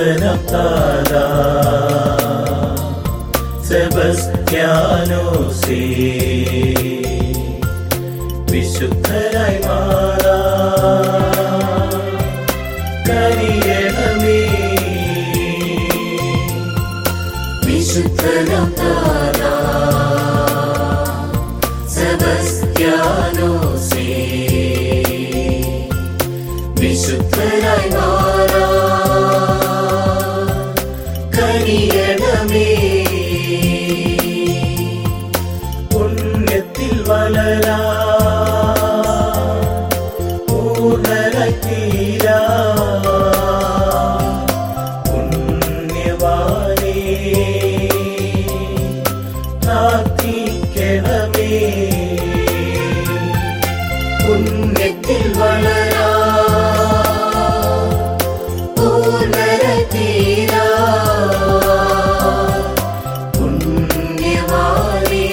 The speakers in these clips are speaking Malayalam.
വിശുദ്ധനം താരാ സെബസ്ത്യാനോസേ വിശുദ്ധരായി മാറാ കരിയണമേ വിശുദ്ധനം താരാ സെബസ്ത്യാനോസേ വിശുദ്ധരായി മാറാ കരിയണമേ പുണ്യത്തിൽ വളരാ പൂർണ്ണരായി തീരാ പുണ്യവാനേ പ്രാർത്ഥിക്കണമേ പുണ്യത്തിൽ വളരാ പൂർണ്ണരായി തീരാ പുണ്യവാനേ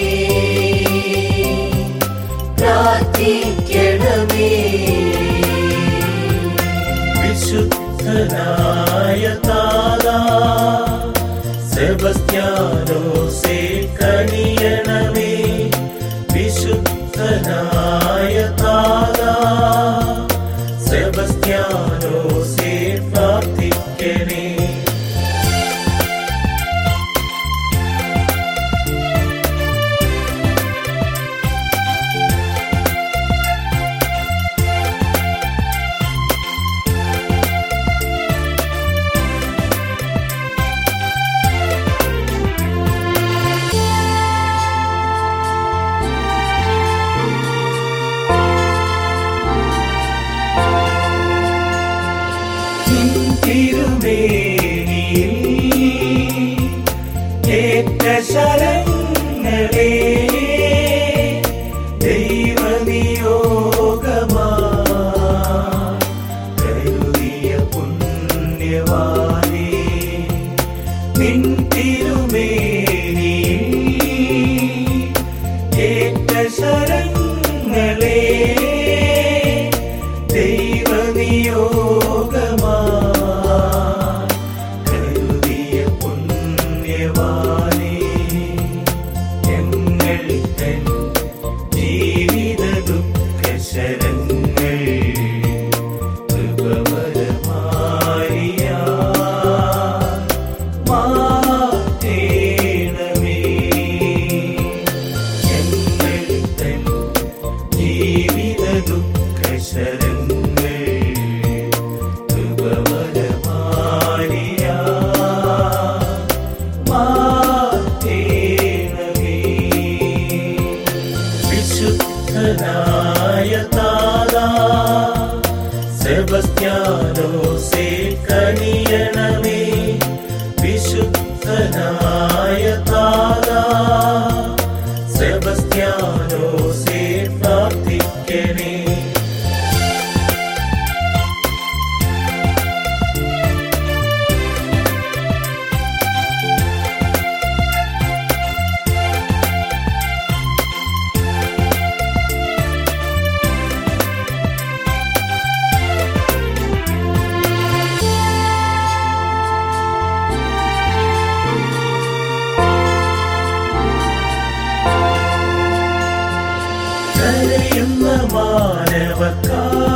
പ്രാർത്ഥിക്കണമേ വിശുദ്ധനായ താതാ സെബസ്ത്യാനോസേ കനിയണമേ വിശുദ്ധനായ താതാ സെബസ്ത്യാനോസേ പ്രാർത്ഥിക്കണേ തിരുമേനിയിൽ ഏറ്റ ശരങ്ങളേ ദൈവനിയോഗമാ കരുതിയ പുണ്യവാനേ നിൻ തിരുമേനിയിൽ ഏറ്റ ശരങ്ങളേ ദൈവനിയോഗമാ കരുതിയ പുണ്യവാനേ ഞങ്ങൾ തൻ ജീവിത ദുഃഖശരങ്ങൾ കൃപവരമാരിയ മാറ്റേണമേ ഞങ്ങൾ തൻ ജീവിത ദുഃഖശരങ്ങൾ കൃപവരമാരിയ മാറ്റേണമേ വിശുദ്ധനായ താതാ സെബസ്ത്യാനോസേ കനിയണമേ വിശുദ്ധനായ താതാ സെബസ്ത്യാനോസേ പ്രാർത്ഥിക്കണേ കരയുന്ന മാനവക്ക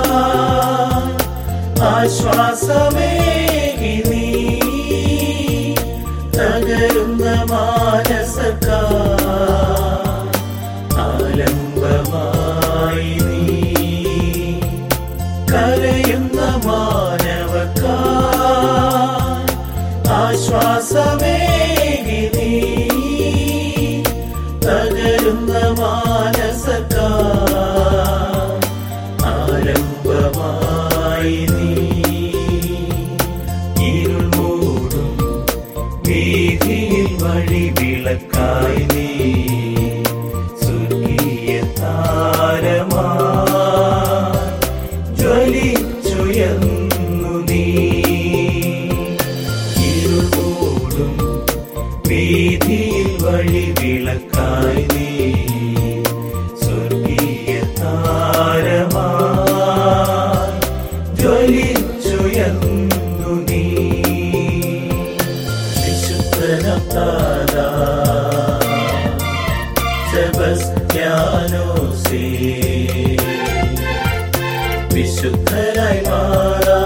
ആശ്വാസമേകി നീ തകരുന്ന മാനസക്ക ആലംബമായി നീ കരയുന്ന മാനവക്ക ആശ്വാസമേകി നീ തകരുന്ന മാനസക്ക ആലംബമായി നീ വിശുദ്ധരായി മാറാ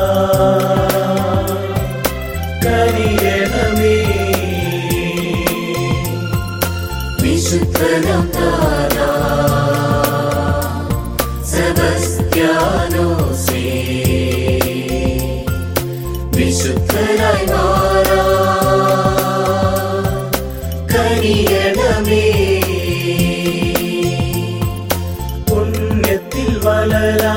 കനിയണമേ വിശുദ്ധനം താരാ സെബസ്ത്യാനോസേ വിശുദ്ധരായി മാറാ കനിയണമേ പുണ്യത്തിൽ വളരാ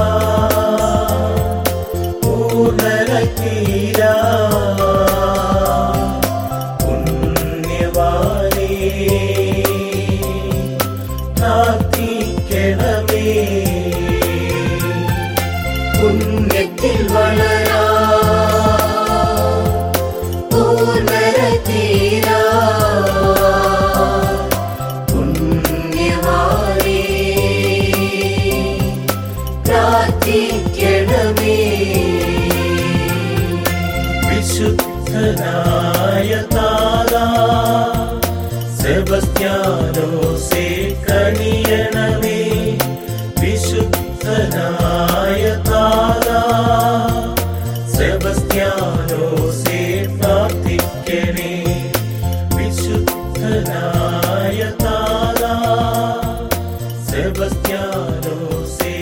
പൂർണ്ണരായി തീരാ പുണ്യവാനേ പ്രാർത്ഥിക്കണമേ പുണ്യത്തിൽ വളരാ പൂർണ്ണരായി തീരാ പുണ്യവാനേ പ്രാർത്ഥിക്കണമേ വിശുദ്ധനായ താതാ സെബസ്ത്യാനോസേ കനിയണമേ വിശുദ്ധനായ താതാ സെബസ്ത്യാനോസേ പ്രാർത്ഥിക്കണേ വിശുദ്ധനായ താതാ സെബസ്ത്യാനോസേ